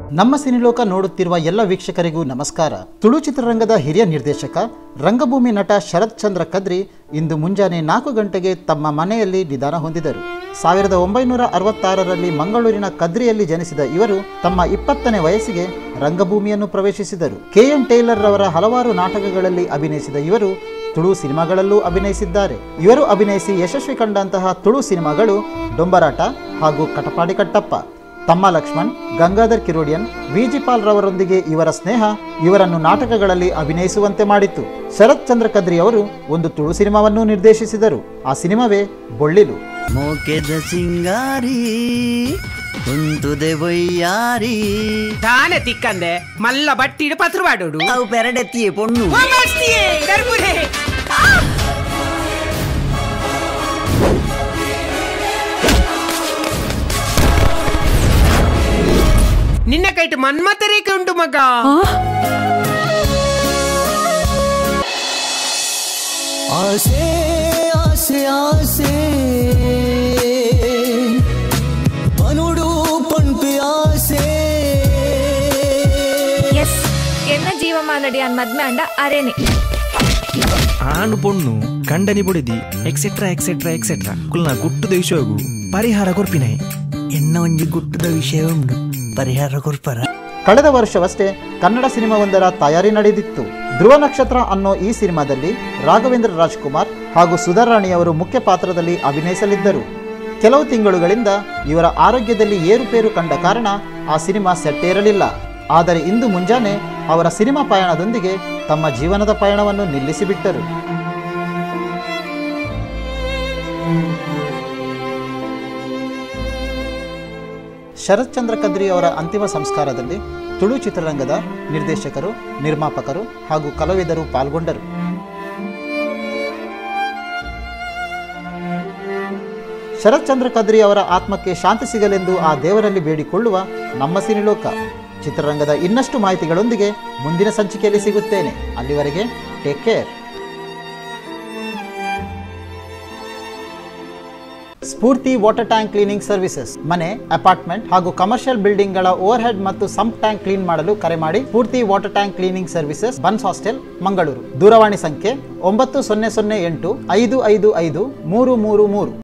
ನಮ್ಮ ಸಿನಿಲೋಕ ನೋಡುತ್ತಿರುವ ಎಲ್ಲ ವೀಕ್ಷಕರಿಗೂ ನಮಸ್ಕಾರ ತುಳು ಚಿತ್ರರಂಗದ ಹಿರಿಯ ನಿರ್ದೇಶಕ ರಂಗಭೂಮಿ ನಟ ಶರತ್ ಚಂದ್ರ ಕದ್ರಿ ಇಂದು ಮುಂಜಾನೆ ನಾಲ್ಕು ಗಂಟೆಗೆ ತಮ್ಮ ಮನೆಯಲ್ಲಿ ನಿಧನ ಹೊಂದಿದರು ಸಾವಿರದ ಒಂಬೈನೂರ ಅರವತ್ತಾರರಲ್ಲಿ ಮಂಗಳೂರಿನ ಕದ್ರಿಯಲ್ಲಿ ಜನಿಸಿದ ಇವರು ತಮ್ಮ ಇಪ್ಪತ್ತನೇ ವಯಸ್ಸಿಗೆ ರಂಗಭೂಮಿಯನ್ನು ಪ್ರವೇಶಿಸಿದರು ಕೆ ಎನ್ ಟೇಲರ್ ರವರ ಹಲವಾರು ನಾಟಕಗಳಲ್ಲಿ ಅಭಿನಯಿಸಿದ ಇವರು ತುಳು ಸಿನಿಮಾಗಳಲ್ಲೂ ಅಭಿನಯಿಸಿದ್ದಾರೆ ಇವರು ಅಭಿನಯಿಸಿ ಯಶಸ್ವಿ ಕಂಡಂತಹ ತುಳು ಸಿನಿಮಾಗಳು ಡೊಂಬರಾಟ ಹಾಗೂ ಕಟಪಾಡಿ ಕಟ್ಟಪ್ಪ ತಮ್ಮ ಲಕ್ಷ್ಮಣ್ ಗಂಗಾಧರ್ ಕಿರೋಡಿಯನ್ ವಿಜಿಪಾಲ್ ರವರೊಂದಿಗೆ ಇವರ ಸ್ನೇಹ ಇವರನ್ನು ನಾಟಕಗಳಲ್ಲಿ ಅಭಿನಯಿಸುವಂತೆ ಮಾಡಿತ್ತು ಶರತ್ ಚಂದ್ರ ಕದ್ರಿ ಅವರು ಒಂದು ತುಳು ಸಿನಿಮಾವನ್ನು ನಿರ್ದೇಶಿಸಿದರು ಆ ಸಿನಿಮಾವೇ ಬೊಳ್ಳಿಲು ಮೋಕೆದ ಸಿಂಗಾರಿ ಕುಂತುದೆ ಬೊಯ್ಯಾರಿ ತಾನೆ ತಿಕ್ಕಂದೆ ಮಲ್ಲ ಬಟ್ಟಿಡು ಪತ್ರ ಬಾಡೋಡು ಅವು ಪೆರಡೆತ್ತಿಯೇ ಪೊಣ್ಣು ನಿನ್ನ ಕೈಟ್ ಮನ್ಮತ ರೇಖೆ ಉಂಟು ಮಗ ಆಸೆ ಆಸೆ ಆಸೆ ಮನುಡು ಪಣ್ಪಿ ಆಸೆ ಎಸ್ ಎನ್ನ ಜೀವಮಾನಡಿ ಅನ್ ಮದ್ಮೆ ಅಂಡ ಅರೇನೆ ಆಣು ಪೊಣ್ಣು ಕಂಡನಿ ಬೊಡಿದಿ ಎಕ್ಸೆಟ್ರಾ ಎಕ್ಸೆಟ್ರಾ ಎಕ್ಸೆಟ್ರಾ ಕುಲ್ನ ಗುಟ್ಟು ದೇಶೋಗು ಪರಿಹಾರ ಕೊರ್ಪಿನೈ ಎನ್ನ ಒಂಜಿ ಗುಟ್ಟದ ವಿಷಯ ಉಂಡು ಪರಿಹಾರ ಕೊರ್ಪರ ಕಳೆದ ವರ್ಷವಷ್ಟೇ ಕನ್ನಡ ಸಿನಿಮಾವೊಂದರ ತಯಾರಿ ನಡೆದಿತ್ತು ಧ್ರುವ ನಕ್ಷತ್ರ ಅನ್ನೋ ಈ ಸಿನಿಮಾದಲ್ಲಿ ರಾಘವೇಂದ್ರ ರಾಜ್ಕುಮಾರ್ ಹಾಗೂ ಸುಧಾರಾಣಿಯವರು ಮುಖ್ಯ ಪಾತ್ರದಲ್ಲಿ ಅಭಿನಯಿಸಲಿದ್ದರು ಕೆಲವು ತಿಂಗಳುಗಳಿಂದ ಇವರ ಆರೋಗ್ಯದಲ್ಲಿ ಏರುಪೇರು ಕಂಡ ಕಾರಣ ಆ ಸಿನಿಮಾ ಸೆಟ್ಟೇರಲಿಲ್ಲ ಆದರೆ ಇಂದು ಮುಂಜಾನೆ ಅವರ ಸಿನಿಮಾ ಪಯಣದೊಂದಿಗೆ ತಮ್ಮ ಜೀವನದ ಪಯಣವನ್ನು ನಿಲ್ಲಿಸಿಬಿಟ್ಟರು ಶರತ್ ಚಂದ್ರ ಕದ್ರಿ ಅವರ ಅಂತಿಮ ಸಂಸ್ಕಾರದಲ್ಲಿ ತುಳು ಚಿತ್ರರಂಗದ ನಿರ್ದೇಶಕರು ನಿರ್ಮಾಪಕರು ಹಾಗೂ ಕಲಾವಿದರು ಪಾಲ್ಗೊಂಡರು ಶರತ್ ಚಂದ್ರ ಕದ್ರಿ ಅವರ ಆತ್ಮಕ್ಕೆ ಶಾಂತಿ ಸಿಗಲೆಂದು ಆ ದೇವರಲ್ಲಿ ಬೇಡಿಕೊಳ್ಳುವ ನಮ್ಮ ಸಿನಿಲೋಕ ಚಿತ್ರರಂಗದ ಇನ್ನಷ್ಟು ಮಾಹಿತಿಗಳೊಂದಿಗೆ ಮುಂದಿನ ಸಂಚಿಕೆಯಲ್ಲಿ ಸಿಗುತ್ತೇನೆ ಅಲ್ಲಿವರೆಗೆ take care Spoorthi water tank cleaning services ಮನೆ ಅಪಾರ್ಟ್ಮೆಂಟ್ ಹಾಗೂ ಕಮರ್ಷಿಯಲ್ ಬಿಲ್ಡಿಂಗ್ ಗಳ ಓವರ್ ಹೆಡ್ ಮತ್ತು ಸಂಪ್ ಟ್ಯಾಂಕ್ ಕ್ಲೀನ್ ಮಾಡಲು ಕರೆ ಮಾಡಿ Spoorthi water tank cleaning services buns hostel Mangaluru ದೂರವಾಣಿ ಸಂಖ್ಯೆ ಒಂಬತ್ತು ಸೊನ್ನೆ ಸೊನ್ನೆ ಎಂಟು ಐದು ಐದು ಐದು ಮೂರು ಮೂರು ಮೂರು